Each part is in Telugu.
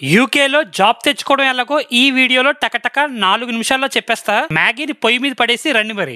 యూకేలో జాబ్ తెచ్చుకోవడం ఎలాగో ఈ వీడియోలో టకటక నాలుగు నిమిషాల్లో చెప్పేస్తా మ్యాగీని పొయ్యి మీద పడేసి రండి మరి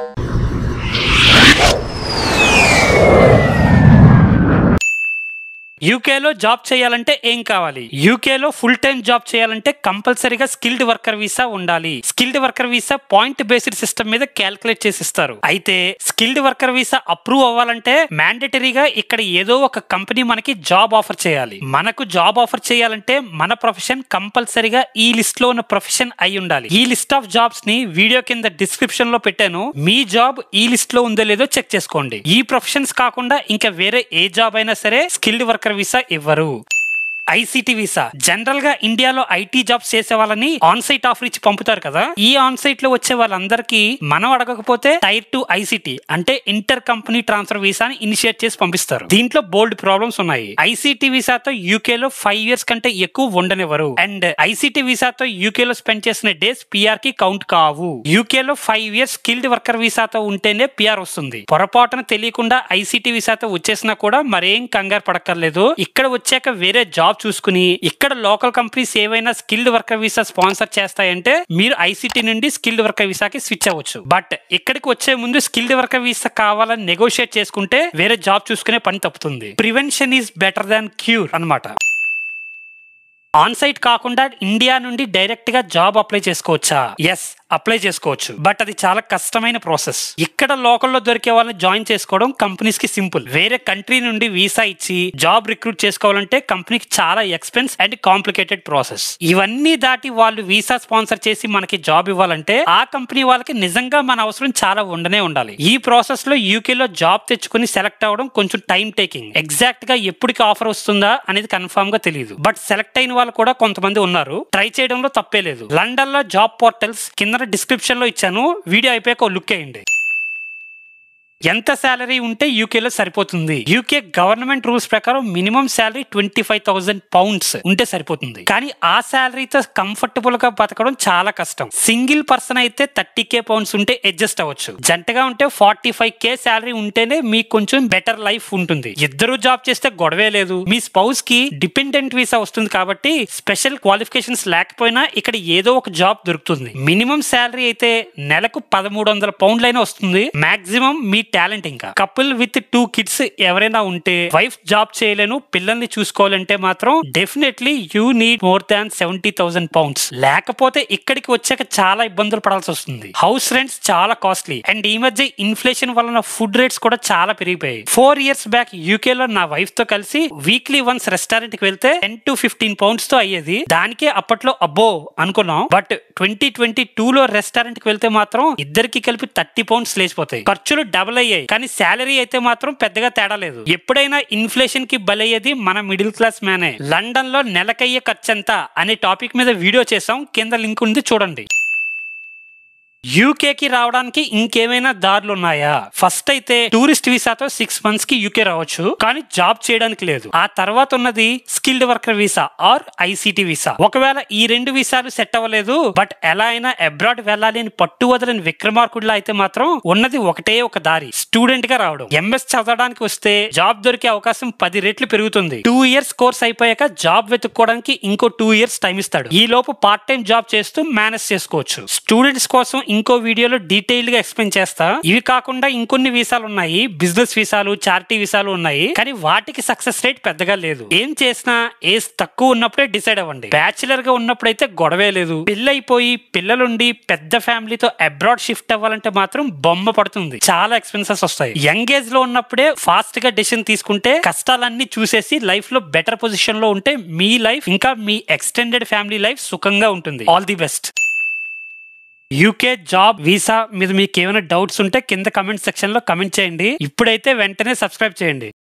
యూకేలో జాబ్ చేయాలంటే ఏం కావాలి యూకేలో ఫుల్ టైం జాబ్ చేయాలంటే కంపల్సరీగా స్కిల్డ్ వర్కర్ వీసా ఉండాలి skilled worker visa point based system మీద క్యాల్కులేట్ చేసి ఇస్తారు అయితే స్కిల్డ్ వర్కర్ వీసా అప్రూవ్ అవ్వాలంటే మ్యాండేటరీగా ఇక్కడ ఏదో ఒక కంపెనీ మనకి జాబ్ ఆఫర్ చేయాలి మనకు జాబ్ ఆఫర్ చేయాలంటే మన ప్రొఫెషన్ కంపల్సరీగా ఈ లిస్ట్ లో ఉన్న ప్రొఫెషన్ అయి ఉండాలి ఈ లిస్ట్ ఆఫ్ జాబ్స్ ని వీడియో కింద డిస్క్రిప్షన్ లో పెట్టాను మీ జాబ్ ఈ లిస్ట్ లో ఉందో లేదో చెక్ చేసుకోండి ఈ ప్రొఫెషన్స్ కాకుండా ఇంకా వేరే ఏ జాబ్ అయినా సరే స్కిల్డ్ వర్కర్ వీసా ఇవ్వరు ఐసీటీ వీసా జనరల్ గా ఇండియాలో ఐటీ జాబ్స్ చేసే వాళ్ళని ఆన్ సైట్ ఆఫర్ ఇచ్చి పంపుతారు కదా ఈ ఆన్ సైట్ లో వచ్చే వాళ్ళందరికీ మనం అడగకపోతే టైర్ టు ఐసీటీ అంటే ఇంటర్ కంపెనీ ట్రాన్స్ఫర్ వీసాని ఇనిషియేట్ చేసి పంపిస్తారు దీంట్లో బోల్డ్ ప్రాబ్లమ్స్ ఉన్నాయి ఐసీటీ వీసాతో యూకే లో ఫైవ్ ఇయర్స్ కంటే ఎక్కువ ఉండనివ్వరు అండ్ ఐసీటీ వీసాతో యూకే లో స్పెండ్ చేసిన డేస్ పిఆర్ కి కౌంట్ కావు యూకే లో ఫైవ్ ఇయర్స్ స్కిల్డ్ వర్కర్ వీసాతో ఉంటేనే పిఆర్ వస్తుంది పొరపాటున తెలియకుండా ఐసీటీ వీసాతో వచ్చేసినా కూడా మరేం కంగారు పడక్కర్లేదు ఇక్కడ వచ్చాక వేరే జాబ్ చూసుకుని ఇక్కడ లోకల్ కంపెనీస్ ఏవైనా స్కిల్డ్ వర్కర్ వీసా స్పాన్సర్ చేస్తాయంటే మీరు ఐసీటీ నుండి స్కిల్డ్ వర్కర్ వీసాకి స్విచ్ అవ్వచ్చు బట్ ఇక్కడికి వచ్చే ముందు స్కిల్డ్ వర్కర్ వీసా కావాలని నెగోషియేట్ చేసుకుంటే వేరే జాబ్ చూసుకునే పని తప్పుతుంది prevention is better than cure అన్నమాట ఆన్ సైట్ కాకుండా ఇండియా నుండి డైరెక్ట్ గా జాబ్ అప్లై చేసుకోవచ్చా ఎస్ అప్లై చేసుకోవచ్చు బట్ అది చాలా కష్టమైన ప్రాసెస్ ఇక్కడ లోకల్లో దొరికే వాళ్ళని జాయిన్ చేసుకోవడం కంపెనీస్ కి సింపుల్ వేరే కంట్రీ నుండి వీసా ఇచ్చి జాబ్ రిక్రూట్ చేసుకోవాలంటే కంపెనీకి చాలా ఎక్స్పెన్స్ అండ్ కాంప్లికేటెడ్ ప్రాసెస్ ఇవన్నీ దాటి వాళ్ళు వీసా స్పాన్సర్ చేసి మనకి జాబ్ ఇవ్వాలంటే ఆ కంపెనీ వాళ్ళకి నిజంగా మన అవసరం చాలా ఉండనే ఉండాలి ఈ ప్రాసెస్ లో యూకే లో జాబ్ తెచ్చుకుని సెలెక్ట్ అవ్వడం కొంచెం టైం టేకింగ్ ఎగ్జాక్ట్ గా ఎప్పటికి ఆఫర్ వస్తుందా అనేది కన్ఫర్మ్ గా తెలియదు బట్ సెలెక్ట్ అయిన వాళ్ళు కూడా కొంతమంది ఉన్నారు ట్రై చేయడంలో తప్పే లేదు లండన్ లో జాబ్ పోర్టల్స్ కింద డిస్క్రిప్షన్ లో ఇచ్చాను వీడియో అయిపోయాక లుక్ వేయండి ఎంత శాలరీ ఉంటే యూకేలో సరిపోతుంది యూకే గవర్నమెంట్ రూల్స్ ప్రకారం minimum salary twenty five thousand pounds ఉంటే సరిపోతుంది కానీ ఆ శాలరీతో కంఫర్టబుల్ గా బతకడం చాలా కష్టం సింగిల్ పర్సన్ అయితే థర్టీ కే పౌండ్స్ ఉంటే అడ్జస్ట్ అవ్వచ్చు జంటగా ఉంటే ఫార్టీ ఫైవ్ కే శాలరీ ఉంటేనే మీకు కొంచెం బెటర్ లైఫ్ ఉంటుంది ఇద్దరు జాబ్ చేస్తే గొడవే లేదు మీ స్పౌస్ కి డిపెండెంట్ వీసా వస్తుంది కాబట్టి స్పెషల్ క్వాలిఫికేషన్స్ లేకపోయినా ఇక్కడ ఏదో ఒక జాబ్ దొరుకుతుంది మినిమం శాలరీ అయితే నెలకు పదమూడు వందల పౌండ్లైనా వస్తుంది మాక్సిమం మీ టాలెంట్ ఇంకా కపుల్ విత్ టూ కిడ్స్ ఎవరైనా ఉంటే వైఫ్ జాబ్ చేయలేను పిల్లల్ని చూసుకోవాలంటే మాత్రం definitely you need more than seventy thousand pounds లేకపోతే ఇక్కడికి వచ్చాక చాలా ఇబ్బందులు పడాల్సి వస్తుంది హౌస్ రెంట్స్ చాలా కాస్ట్లీ అండ్ ఈ మధ్య ఇన్ఫ్లేషన్ వలన ఫుడ్ రేట్స్ కూడా చాలా పెరిగిపోయాయి ఫోర్ ఇయర్స్ బ్యాక్ యూకే లో నా వైఫ్ తో కలిసి వీక్లీ వన్స్ రెస్టారెంట్ కి వెళ్తే టెన్ టు ఫిఫ్టీన్ పౌండ్స్ తో అయ్యేది దానికే అప్పట్లో అబ్బో అనుకున్నాం బట్ ట్వంటీ ట్వంటీ టూ లో రెస్టారెంట్ కి వెళ్తే మాత్రం ఇద్దరికి కలిపి థర్టీ పౌండ్స్ లేచిపోతాయి ఖర్చులు డబుల్ అయ్యాయి కానీ శాలరీ అయితే మాత్రం పెద్దగా తేడా లేదు ఎప్పుడైనా ఇన్ఫ్లేషన్ కి బలయ్యేది మన మిడిల్ క్లాస్ మ్యానే లండన్ లో నెలకయ్యే ఖర్చు ఎంత అనే టాపిక్ మీద వీడియో చేసాం కింద లింక్ ఉంది చూడండి యూకే కి రావడానికి ఇంకేమైనా దారులు ఉన్నాయా ఫస్ట్ అయితే టూరిస్ట్ వీసాతో సిక్స్ మంత్స్ కి యూకే రావచ్చు కానీ జాబ్ చేయడానికి లేదు ఆ తర్వాత ఉన్నది skilled worker visa or ICT visa ఒకవేళ ఈ రెండు వీసాలు సెట్ అవ్వలేదు బట్ ఎలా అయినా అబ్రాడ్ వెళ్ళాలి అని పట్టు వదలని విక్రమార్కుడిలా అయితే మాత్రం ఉన్నది ఒకటే ఒక దారి స్టూడెంట్ గా రావడం ఎంఎస్ చదవడానికి వస్తే జాబ్ దొరికే అవకాశం పది రెట్లు పెరుగుతుంది టూ ఇయర్స్ కోర్స్ అయిపోయాక జాబ్ వెతుక్కోవడానికి ఇంకో టూ ఇయర్స్ టైం ఇస్తాడు ఈ లోపు పార్ట్ టైం జాబ్ చేస్తూ మేనేజ్ చేసుకోవచ్చు స్టూడెంట్స్ కోసం ఇంకో వీడియోలో డీటెయిల్ గా ఎక్స్ప్లెయిన్ చేస్తా ఇవి కాకుండా ఇంకొన్ని వీసాలు ఉన్నాయి బిజినెస్ వీసాలు చారిటీ వీసాలు ఉన్నాయి కానీ వాటికి సక్సెస్ రేట్ పెద్దగా లేదు ఏం చేసినా ఏజ్ తక్కువ ఉన్నప్పుడే డిసైడ్ అవ్వండి బ్యాచులర్ గా ఉన్నప్పుడైతే గొడవే లేదు పెళ్ళైపోయి పిల్లలుండి పెద్ద ఫ్యామిలీతో అబ్రాడ్ షిఫ్ట్ అవ్వాలంటే మాత్రం బొమ్మ పడుతుంది చాలా ఎక్స్పెన్సెస్ వస్తాయి యంగ్ ఏజ్ లో ఉన్నప్పుడే ఫాస్ట్ గా డెసిషన్ తీసుకుంటే కష్టాలన్నీ చూసేసి లైఫ్ లో బెటర్ పొజిషన్ లో ఉంటే మీ లైఫ్ ఇంకా మీ ఎక్స్టెండెడ్ ఫ్యామిలీ లైఫ్ సుఖంగా ఉంటుంది all the best UK job visa మీద మీకు ఏమైనా డౌట్స్ ఉంటే కింద కమెంట్ సెక్షన్ లో కమెంట్ చేయండి ఇప్పుడైతే వెంటనే సబ్స్క్రైబ్ చేయండి